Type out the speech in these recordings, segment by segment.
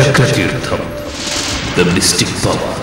చక్రతీర్థం the mystic power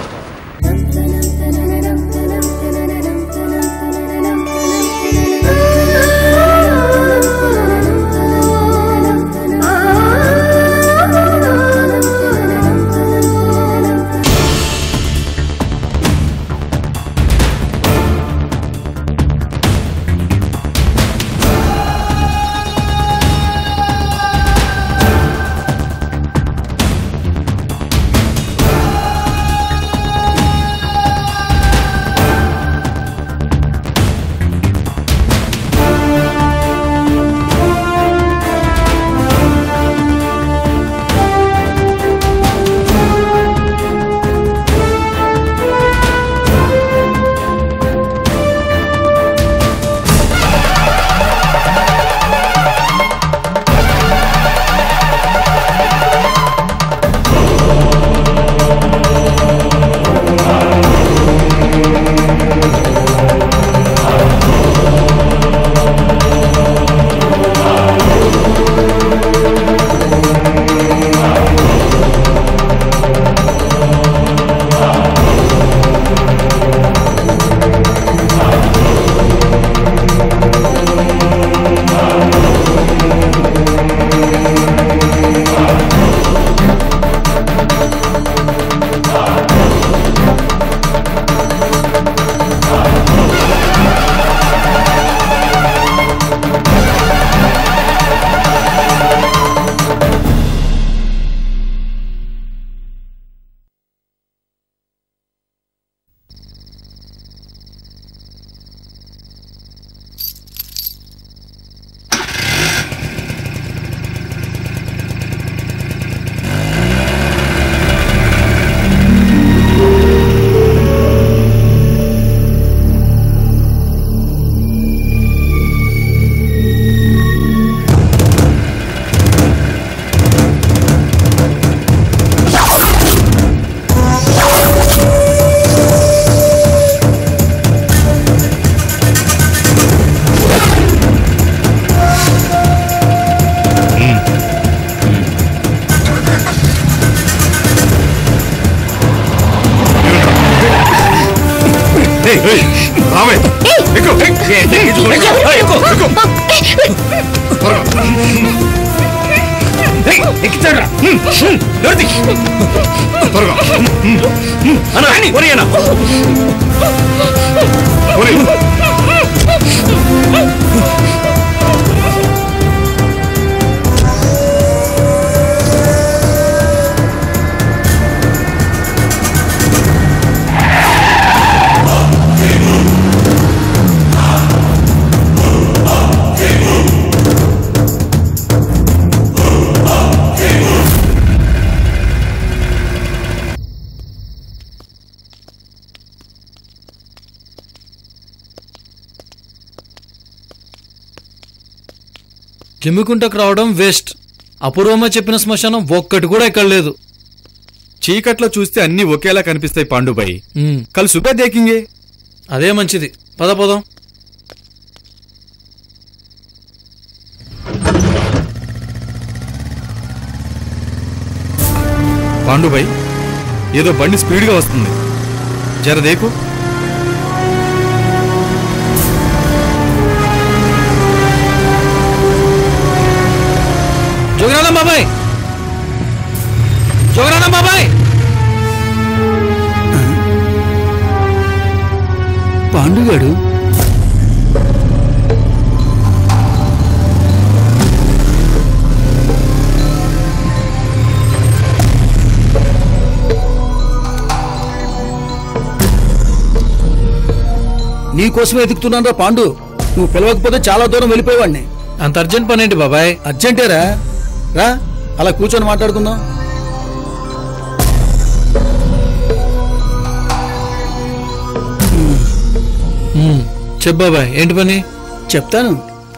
కిమ్మికుంటకు రావడం waste అపూర్వమ చెప్పిన శ్మశానం ఒక్కటి కూడా ఇక్కడ లేదు చీకట్లో చూస్తే అన్ని ఒకేలా కనిపిస్తాయి పాండుబాయి ఉమ్, కల్ సుపే దేకింగే అదే మంచిది పద పదం పాండుబాయ్ ఏదో బండి స్పీడ్గా వస్తుంది జర దేకు జోగరానం బాబాయ్ జోగరానం బాబాయ్ పాండుగాడు నీకోసమే ఎదుగుతున్నాను రా పాండు నువ్వు పిలవకపోతే చాలా దూరం వెళ్ళిపోయేవాడిని అంత అర్జెంట్ పని ఏంటి బాబాయ్ అర్జెంటేరా రా అలా కూర్చొని మాట్లాడుకుందాం ఉమ్, చెప్పు బాబాయ్ ఏంటి పని చెప్తాను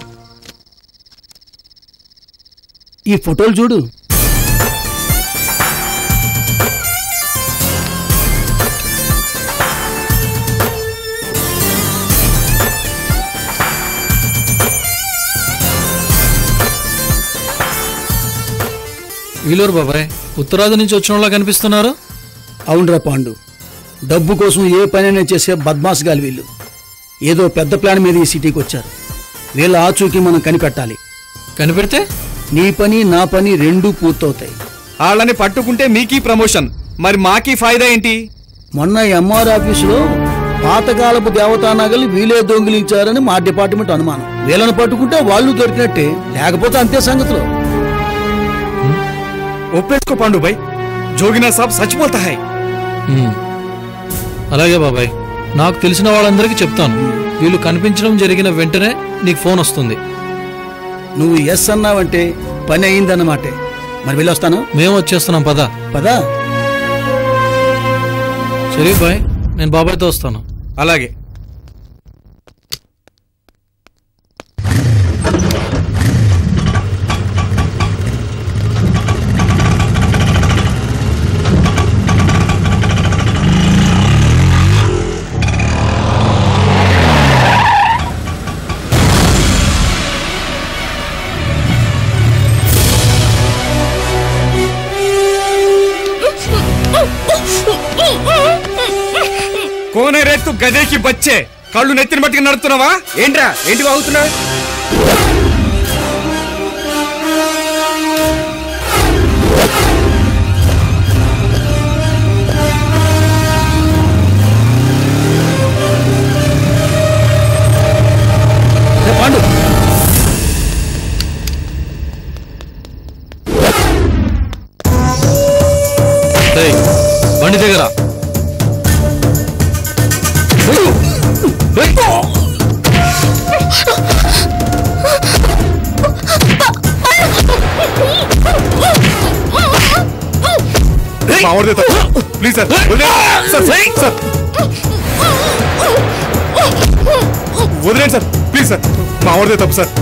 ఈ ఫోటోలు చూడు వీలూరు బాబాయ్ ఉత్తరాది నుంచి వచ్చిన వాళ్ళ కనిపిస్తున్నారు అవునరా పాండు డబ్బు కోసం ఏ పనైనా చేసే బద్మాస్ గాలి వీళ్ళు ఏదో పెద్ద ప్లాన్ మీద ఈ సిటీకి వచ్చారు వీళ్ళ ఆచూకీ మనం కనిపెట్టాలి కనిపెడితే నీ పని నా పని రెండూ పూర్తవుతాయి వాళ్ళని పట్టుకుంటే మీకీ ప్రమోషన్ మరి మాకీ ఫాయిదా ఏంటి మొన్న ఎంఆర్ ఆఫీసులో పాతకాలపు దేవతా నగలు వీలే దొంగిలించారని మా డిపార్ట్మెంట్ అనుమానం వీళ్ళని పట్టుకుంటే వాళ్ళు దొరికినట్టే లేకపోతే అంతే సంగతులు ఒప్పేసుకో పాండు భాయ్ జోగినా సాబ్ సచ్చిపోతా హై ఉమ్. అలాగే బాబాయ్ నాకు తెలిసిన వాళ్ళందరికీ చెప్తాను వీళ్ళు కనిపించడం జరిగిన వెంటనే నీకు ఫోన్ వస్తుంది నువ్వు ఎస్ అన్నావంటే పని అయిందన్నమాటే మరి వెళ్ళొస్తాను మేము వచ్చేస్తున్నాం పద పదా షరీఫ్ బాయ్ నేను బాబాయ్తో వస్తాను అలాగే కోనే రేత్తు గదేకి బచ్చే కళ్ళు నెత్తిన పట్టుకుని నడుతున్నావా ఏంట్రా ఏంటి వాగుతున్నావు రే పాండు ఏయ్, బండి దగ్గర మావాడిదే తప్పు ప్లీజ్ సార్ వదిలేయండి. సార్ సార్ వదిలేండి సార్ ప్లీజ్ సార్ మావాడిదే తప్పు సార్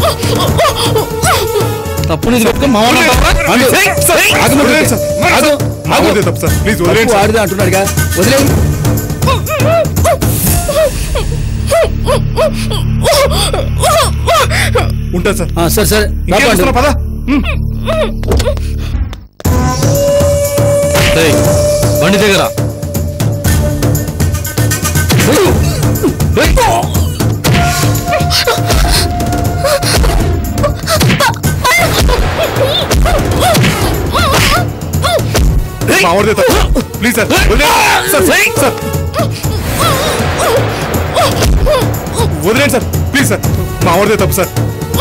తప్పు నీది పెట్టుకో మా వాళ్ళని తప్ప? పాండు, సార్ ఆగు, వదిలేండి సార్ ఆగు, మావాడిదే తప్పు సార్ ప్లీజ్ వదిలేండి తప్పు సార్ ఆడిదే అంటున్నాడుగా వదిలే ఉంటాను సార్ సరే సరే రా ఇంకేం పాండు. చేస్తున్నావు? పద ఏయ్, బండి దగ్గర మావాడిదే తప్పు ప్లీజ్ సార్ వదిలేండి సార్ సార్ వదిలేండి సార్ ప్లీజ్ సార్ మావాడిదే తప్పు సార్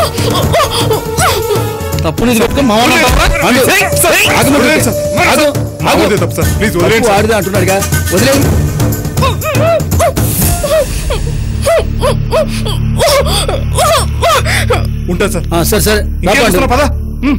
తప్పు నీది పెట్టుకో మా వాళ్ళని తప్ప? పాండు, సార్ ఆగు, వదిలేండి సార్ ఆగు, మావాడిదే తప్పు సార్ ప్లీజ్ వదిలేండి తప్పు సార్ ఆడిదే అంటున్నాడుగా వదిలే ఉంటాను సార్ సరే సరే రా ఇంకేం పాండు. చేస్తున్నావు? పద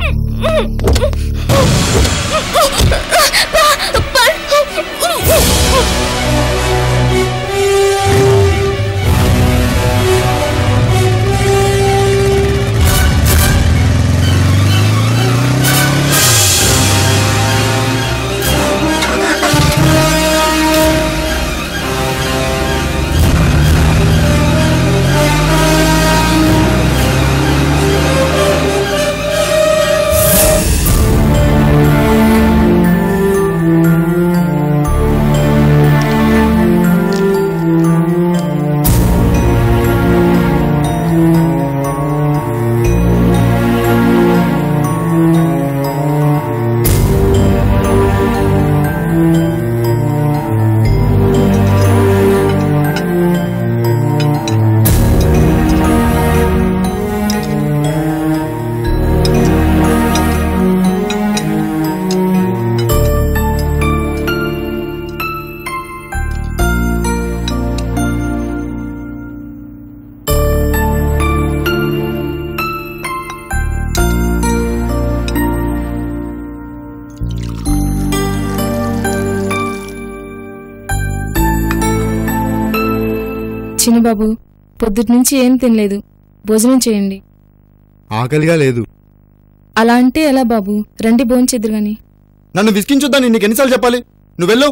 చిన్నబాబు పొద్దుటి నుంచి ఏం తినలేదు భోజనం చేయండి ఆకలిగా లేదు అలా అంటే ఎలా బాబు రండి భోంచెద్దురు గాని నన్ను విసిగించొద్దని నీకు ఎన్నిసార్లు చెప్పాలి నువ్వు వెళ్ళు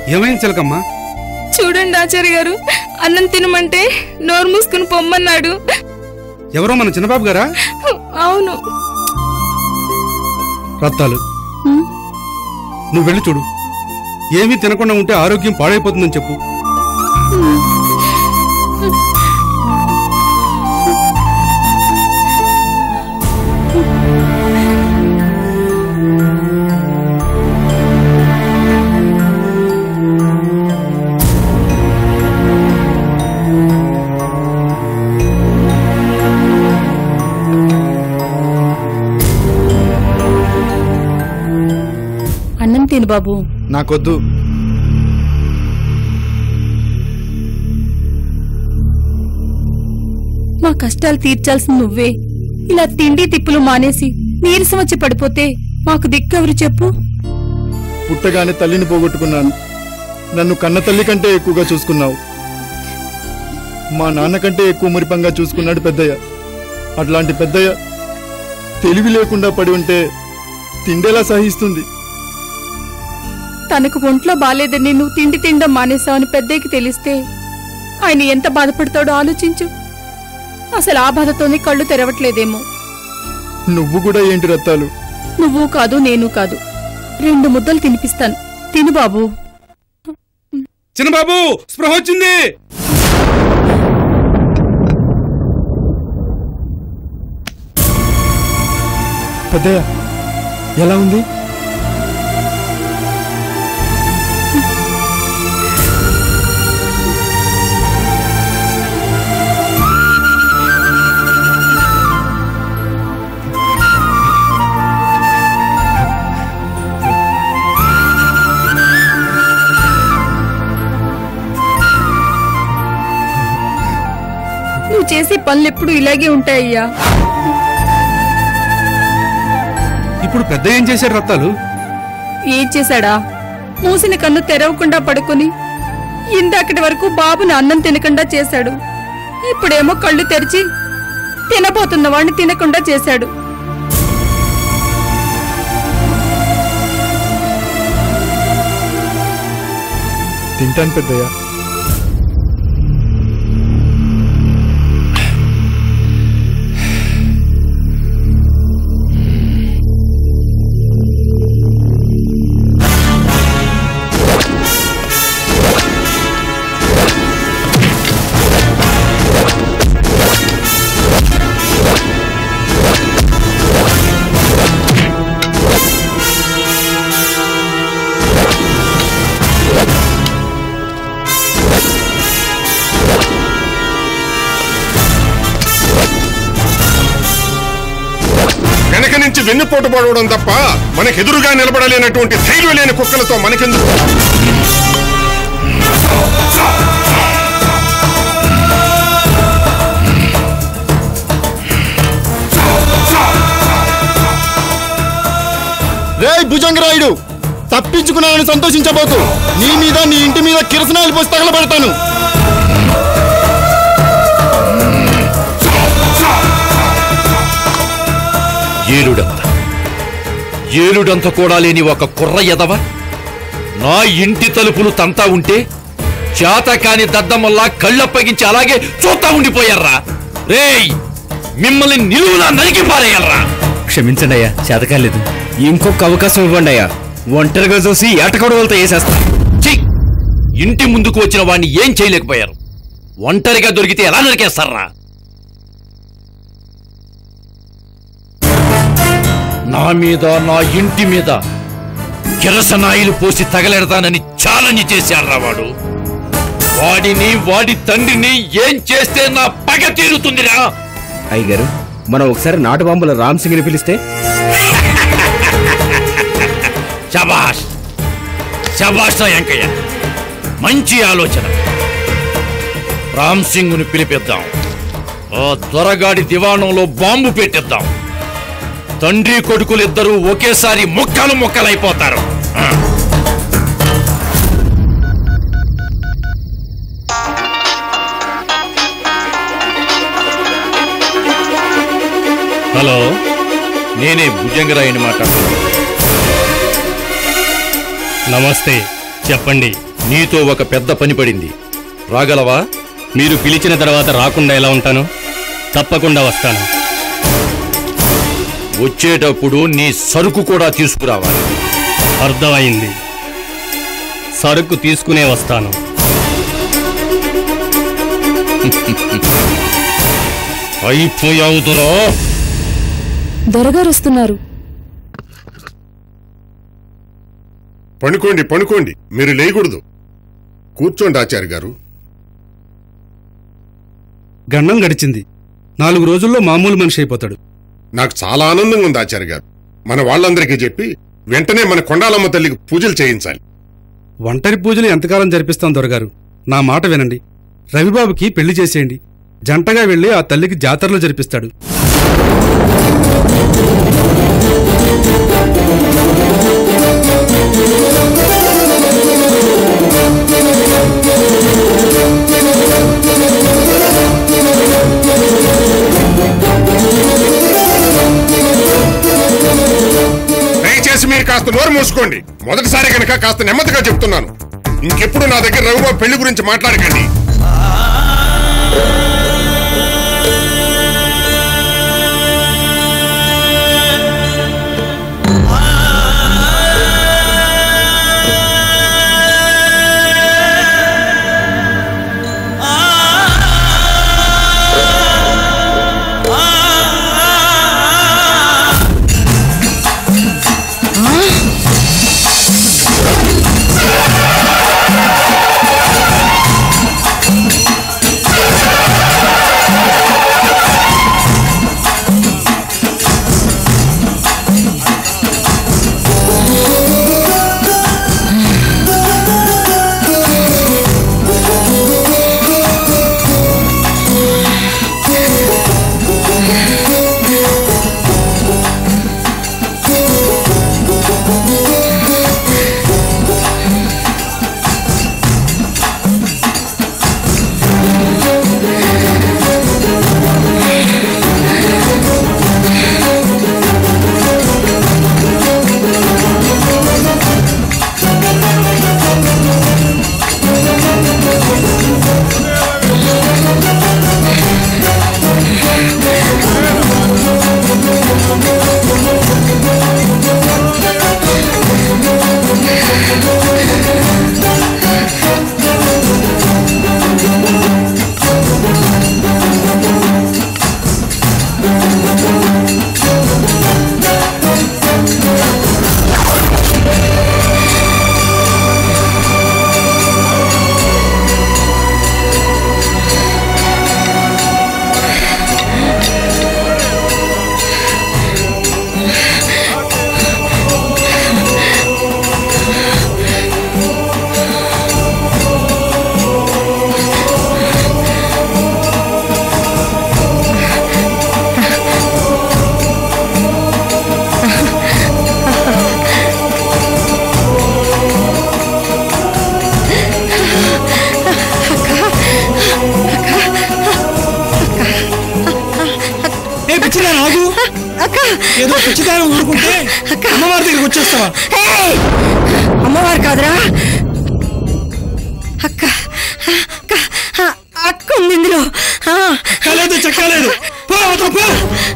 ఏమైంది చిలకమ్మా చూడండి ఆచార్య గారు అన్నం తినమంటే నోరు మూసుకుని పొమ్మన్నాడు ఎవరో మన చిన్నబాబు గారా అవును రత్తాలు హ్మ్? నువ్వు వెళ్ళి చూడు ఏమీ తినకుండా ఉంటే ఆరోగ్యం పాడైపోతుందని చెప్పు అన్నం తిను బాబు నాకొద్దు మా కష్టాలు తీర్చాల్సింది నువ్వే ఇలా తిండి తిప్పులు మానేసి నీరసం వచ్చి పడిపోతే మాకు దిక్కెవరు చెప్పు పుట్టగానే తల్లిని పోగొట్టుకున్నాను నన్ను కన్న తల్లి కంటే ఎక్కువగా చూసుకున్నావు మా నాన్న కంటే ఎక్కువ మురిపంగా చూసుకున్నాడు పెద్దయ్య అట్లాంటి పెద్దయ్య తెలివి లేకుండా పడి ఉంటే తిండేలా సహిస్తుంది తనకు ఒంట్లో బాలేదని నువ్వు తిండి తినడం మానేశావని పెద్దయ్యకి తెలిస్తే ఆయన ఎంత బాధపడతాడో ఆలోచించు అసలు ఆ బాధతోనే కళ్ళు తెరవట్లేదేమో నువ్వు కూడా ఏంటి రత్తాలు నువ్వు కాదు నేను కాదు రెండు ముద్దలు తినిపిస్తాను తిను బాబు చిన్నబాబు స్పృహ వచ్చింది పెద్దయ్య ఎలా ఉంది నువ్వు చేసే పనులు ఎప్పుడు ఇలాగే ఉంటాయ్యా ఇప్పుడు పెద్ద ఏం చేశాడు రత్తాలు ఏం చేశాడా మూసిన కన్ను తెరవకుండా పడుకొని ఇందాకటి వరకు బాబుని అన్నం తినకుండా చేశాడు ఇప్పుడేమో కళ్ళు తెరిచి తినబోతున్న వాడిని తినకుండా చేశాడు తింటాను పెద్దయ్య వెనక నుంచి వెన్నుపోటు పడవడం తప్ప మనకెదురుగా నిలబడలేనటువంటి ధైర్యం లేని కుక్కలతో మనకెందుకు రే భుజంగరాయుడు తప్పించుకున్నానని సంతోషించబోతు నీ మీద నీ ఇంటి మీద కిరసనాయలు పోసి తగలబెడతాను ఏలుడంత ఏలుడంత కూడా లేని ఒక కుర్ర ఎదవ నా ఇంటి తలుపులు తంతా ఉంటే చేతకాని దద్దమల్లా కళ్ళప్పగించి అలాగే చూస్తా ఉండిపోయారా రేయ్ మిమ్మల్ని నిలువులా నరికి పారేయాలరా క్షమించండి అయ్యా చేతకాలేదు ఇంకొక అవకాశం ఇవ్వండి అయ్యా ఒంటరిగా చూసి ఏటకొడవలతో వేసేస్తా ఛీ! ఇంటి ముందుకు వచ్చిన వాడిని ఏం చేయలేకపోయారు ఒంటరిగా దొరికితే ఎలా నరికేస్తారా నా మీద నా ఇంటి మీద కిరసనాయిలు పోసి తగలెడతానని ఛాలెంజ్ చేశాడ్రా వాడు వాడిని వాడి తండ్రిని ఏం చేస్తే నా పగ తీరుతుందిరా అయ్యగారు మనం ఒకసారి నాటు బాంబుల రామ్ సింగ్ని పిలిస్తే శబాష్ శబాష్ రా వెంకయ్య మంచి ఆలోచన రామ్ సింగ్ను పిలిపిద్దాం ఆ త్వరగాడి దివాణంలో బాంబు పెట్టిద్దాం తండ్రి కొడుకులిద్దరూ ఒకేసారి ముక్కలు ముక్కలైపోతారు ఆ. హలో నేనే భుజంగరాయని మాట్లాడుతున్నాను నమస్తే చెప్పండి నీతో ఒక పెద్ద పని పడింది రాగలవా మీరు పిలిచిన తర్వాత రాకుండా ఎలా ఉంటాను తప్పకుండా వస్తాను వచ్చేటప్పుడు నీ సరుకు కూడా తీసుకురావాలి అర్థమైంది సరుకు తీసుకునే వస్తాను అయిపోయావుదురా దొరగారు వస్తున్నారు పనుకోండి పనుకోండి మీరు లేయకూడదు కూర్చోండి ఆచార్య గారు గండం గడిచింది నాలుగు రోజుల్లో మామూలు మనిషి అయిపోతాడు నాకు చాలా ఆనందంగా ఉంది ఆచార్య గారు మన వాళ్ళందరికీ చెప్పి వెంటనే మన కొండాలమ్మ తల్లికి పూజలు చేయించాలి ఒంటరి పూజలు ఎంతకాలం జరిపిస్తాం దొరగారు నా మాట వినండి రవిబాబుకి పెళ్లి చేసేయండి జంటగా వెళ్లి ఆ తల్లికి జాతరలు జరిపిస్తాడు దయచేసి మీరు కాస్త నోరు మూసుకోండి మొదటిసారి కనుక కాస్త నెమ్మదిగా చెప్తున్నాను ఇంకెప్పుడు నా దగ్గర రఘుబాబు పెళ్లి గురించి మాట్లాడకండి ఏ పిచ్చిదారు ఆగు ఏదో పిచ్చిదారు ఊరుకుంటే అమ్మవారి దగ్గరికి వచ్చేస్తావా అమ్మవారు కాదురా అక్క అక్క అక్క ఉంది ఇందులో ఆ, కాలేదు చెక్కలేదు పో అవతల పో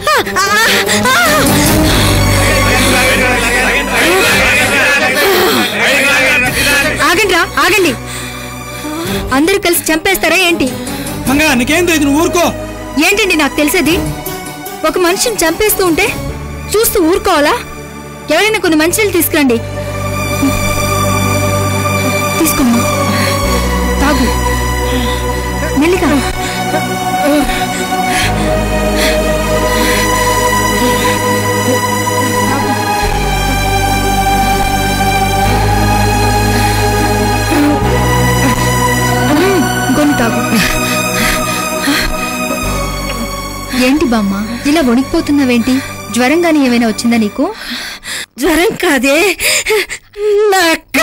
ఆగండి రా ఆగండి అందరూ కలిసి చంపేస్తారా ఏంటి మంగా నీకేం తెలియదు నువ్వు ఊరుకో ఏంటండి నాకు తెలిసేది ఒక మనిషిని చంపేస్తూ ఉంటే చూస్తూ ఊరుకోవాలా ఎవరైనా కొన్ని మంచినీళ్ళు తీసుకురండి తీసుకోమ్మా తాగు మెల్లిగా కొన్ని తాగు ఏంటి బామ్మ ఇలా వణికిపోతున్నావేంటి జ్వరం గాని ఏమైనా వచ్చిందా నీకు జ్వరం కాదే నా అక్క